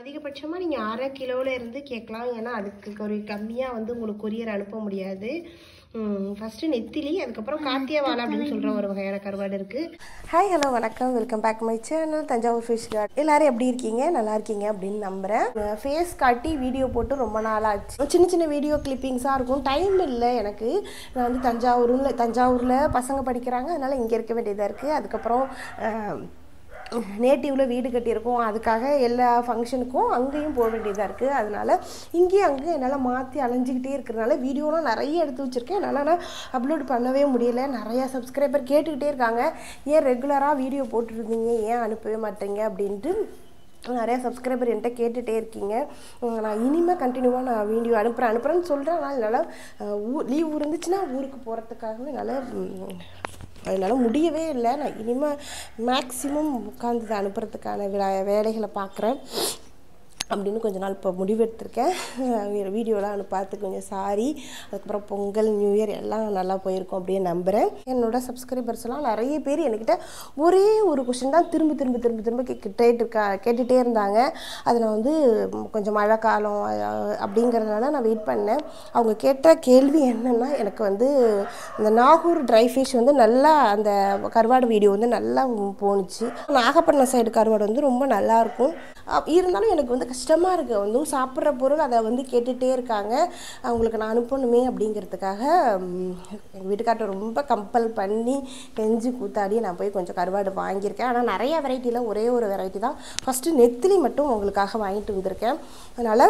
அதிகபட்சமாக நீங்கள் அரை கிலோவில் இருந்து கேட்கலாம் ஏன்னா அதுக்கு ஒரு கம்மியாக வந்து உங்களுக்கு கொரியர் அனுப்ப முடியாது ஃபஸ்ட்டு நெத்திலி அதுக்கப்புறம் காத்தியா வாழை அப்படின்னு சொல்கிற ஒரு வகையான கருவாடு இருக்குது ஹாய் ஹலோ வணக்கம் welcome back my channel Thanjavur fish cart எல்லாரும் எப்படி இருக்கீங்க நல்லா இருக்கீங்க அப்படின்னு நம்புகிறேன் ஃபேஸ் காட்டி வீடியோ போட்டு ரொம்ப நாள் ஆச்சு சின்ன சின்ன வீடியோ கிளிப்பிங்ஸாக இருக்கும் டைம் இல்லை எனக்கு நான் வந்து தஞ்சாவூரில் தஞ்சாவூரில் பசங்க படிக்கிறாங்க அதனால் இங்கே இருக்க வேண்டியதாக இருக்குது அதுக்கப்புறம் அஹ், நேட்டிவில் வீடு கட்டியிருக்கோம் அதுக்காக எல்லா ஃபங்க்ஷனுக்கும் அங்கேயும் போக வேண்டியதாக இருக்குது அதனால் இங்கேயும் அங்கேயும் என்னால் மாற்றி அலைஞ்சிக்கிட்டே இருக்கிறதுனால வீடியோலாம் நிறைய எடுத்து வச்சுருக்கேன் என்னால் நான் அப்லோட் பண்ணவே முடியல நிறையா சப்ஸ்கிரைபர் கேட்டுக்கிட்டே இருக்காங்க ஏன் ரெகுலராக வீடியோ போட்டுருந்தீங்க ஏன் அனுப்பவே மாட்டேங்க அப்படின்ட்டு நிறைய சப்ஸ்கிரைபர் என்கிட்ட கேட்டுகிட்டே இருக்கீங்க உம், நான் இனிமேல் கண்டினியூவாக நான் வீடியோ அனுப்புகிறேன் அனுப்புகிறேன்னு சொல்கிறேன் ஆனால் என்னால் அஹ், ஊ லீவ் இருந்துச்சுன்னா ஊருக்கு போகிறதுக்காகவே என்னால் உம், அதனால் முடியவே இல்லை நான் இனிமேல் மேக்ஸிமம் உட்காந்து அனுப்புறதுக்கான விழா வேலைகளை பார்க்குறேன் அப்படின்னு கொஞ்ச நாள் இப்போ முடிவெடுத்திருக்கேன் வீடியோலாம் அனு பார்த்து கொஞ்சம் சாரி அதுக்கப்புறம் பொங்கல் நியூ இயர் எல்லாம் நல்லா போயிருக்கும் அப்படியே நம்புகிறேன் என்னோட சப்ஸ்கிரைபர்ஸ் எல்லாம் நிறைய பேர் என்கிட்ட ஒரே ஒரு கொஷின் தான் திரும்ப திரும்ப திரும்ப திரும்ப கேட்டுட்டே இருக்கா கேட்டுகிட்டே இருந்தாங்க அது நான் வந்து ம், கொஞ்சம் மழை காலம் அஹ், அப்படிங்கிறதுனால நான் வெயிட் பண்ணேன் அவங்க கேட்ட கேள்வி என்னென்னா எனக்கு வந்து இந்த நாகூர் ட்ரை ஃபிஷ் வந்து நல்லா அந்த கருவாடு வீடியோ வந்து நல்லா போணுச்சு நாகப்பட்டினம் சைடு கருவாடு வந்து ரொம்ப நல்லாயிருக்கும் இருந்தாலும் எனக்கு வந்து கஷ்டமாக இருக்குது வந்து சாப்பிட்ற பொருள் அதை வந்து கேட்டுகிட்டே இருக்காங்க அவங்களுக்கு நான் அனுப்பணுமே அப்படிங்கிறதுக்காக ம், எங்கள் வீட்டுக்கார்ட்ட ரொம்ப கம்பல் பண்ணி கெஞ்சி கூத்தாடி நான் போய் கொஞ்சம் கருவாடு வாங்கியிருக்கேன் ஆனால் நிறைய வெரைட்டியில் ஒரே ஒரு வெரைட்டி தான் ஃபஸ்ட்டு நெத்திலி மட்டும் உங்களுக்காக வாங்கிட்டு வந்திருக்கேன் அதனால்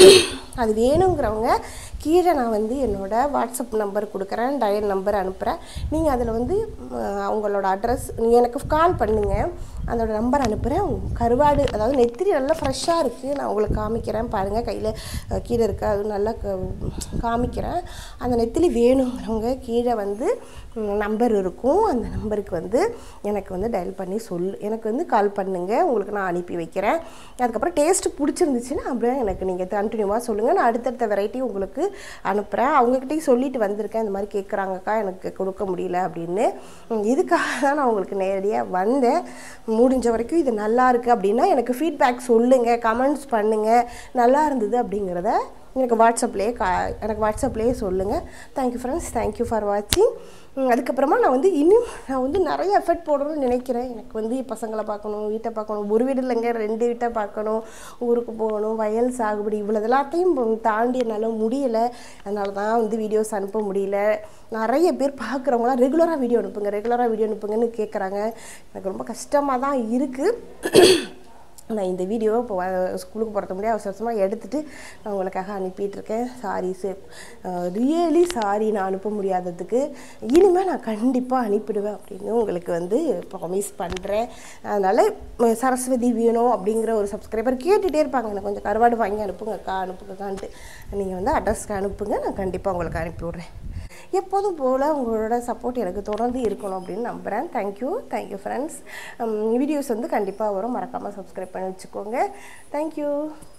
அது வேணுங்கிறவங்க கீழே நான் வந்து என்னோடய வாட்ஸ்அப் நம்பர் கொடுக்குறேன் டயல் நம்பர் அனுப்புகிறேன் நீங்கள் அதில் வந்து ம், அவங்களோட அட்ரஸ் நீங்கள் எனக்கு கால் பண்ணுங்கள் அதோட நம்பர் அனுப்புகிறேன் கருவாடு அதாவது நெத்திரி நல்லா ஃப்ரெஷ்ஷாக இருக்குது நான் உங்களுக்கு காமிக்கிறேன் பாருங்கள் கையில் அஹ், கீழே இருக்குது அது நல்லா க- காமிக்கிறேன் அந்த நெத்திலி வேணுங்கிறவங்க கீழே வந்து நம்பர் இருக்கும் அந்த நம்பருக்கு வந்து எனக்கு வந்து டயல் பண்ணி சொல் எனக்கு வந்து கால் பண்ணுங்கள் உங்களுக்கு நான் அனுப்பி வைக்கிறேன் அதுக்கப்புறம் டேஸ்ட்டு பிடிச்சிருந்துச்சுன்னா அப்படியே எனக்கு நீங்கள் கண்டினியூவாக சொல்லுங்கள் நான் அடுத்தடுத்த வெரைட்டி உங்களுக்கு அனுப்புகிறேன் அவங்கக்கிட்டையும் சொல்லிட்டு வந்திருக்கேன் இந்த மாதிரி கேட்குறாங்கக்கா எனக்கு கொடுக்க முடியல அப்படின்னு உம், இதுக்காக தான் நான் உங்களுக்கு நேரடியாக வந்தேன் முடிஞ்ச வரைக்கும் இது நல்லா இருக்குது அப்படின்னா எனக்கு ஃபீட்பேக் சொல்லுங்கள் கமெண்ட்ஸ் பண்ணுங்கள் நல்லா இருந்தது அப்படிங்கிறத எனக்கு வாட்ஸ்அப்லேயே கா எனக்கு வாட்ஸ்அப்லேயே சொல்லுங்கள் தேங்க்யூ ஃப்ரெண்ட்ஸ் தேங்க்யூ ஃபார் வாட்சிங் அதுக்கப்புறமா நான் வந்து இன்னும் நான் வந்து நிறைய எஃபர்ட் போடணும்னு நினைக்கிறேன் எனக்கு வந்து பசங்களை பார்க்கணும் வீட்டை பார்க்கணும் ஒரு வீடு இல்லைங்க ரெண்டு வீட்டை பார்க்கணும் ஊருக்கு போகணும் வயல் சாகுபடி இவ்வளோ எல்லாத்தையும் தாண்டி என்னால் முடியலை அதனால தான் வந்து வீடியோஸ் அனுப்ப முடியல நிறைய பேர் பார்க்குறவங்களாம் ரெகுலராக வீடியோ அனுப்புங்க ரெகுலராக வீடியோ அனுப்புங்கன்னு கேட்குறாங்க எனக்கு ரொம்ப கஷ்டமாக தான் இருக்குது நான் இந்த வீடியோவை இப்போ வ- ஸ்கூலுக்கு போகிறது முடியாது அவசர அவசரமாக எடுத்துகிட்டு நான் உங்களுக்காக அனுப்பிட்டு இருக்கேன் சாரி சார் ரியலி சாரி நான் அனுப்ப முடியாததுக்கு இனிமேல் நான் கண்டிப்பாக அனுப்பிடுவேன் அப்படின்னு உங்களுக்கு வந்து ப்ராமிஸ் பண்ணுறேன் அதனால் அஹ், சரஸ்வதி வேணும் அப்படிங்கிற ஒரு சப்ஸ்கிரைபர் கேட்டுகிட்டே இருப்பாங்க எனக்கு கொஞ்சம் கருவாடு வாங்கி அனுப்புங்கக்கா அனுப்புங்கக்கான்ட்டு நீங்கள் வந்து அட்ரஸ்க்கு அனுப்புங்க நான் கண்டிப்பாக உங்களுக்கு அனுப்பி விட்றேன் எப்போதும் போல் உங்களோட சப்போர்ட் எனக்கு தொடர்ந்து இருக்கணும் அப்படின்னு நம்புகிறேன் தேங்க்யூ தேங்க்யூ ஃப்ரெண்ட்ஸ் வீடியோஸ் வந்து கண்டிப்பாக வரும் மறக்காமல் சப்ஸ்கிரைப் பண்ணி வச்சுக்கோங்க தேங்க்யூ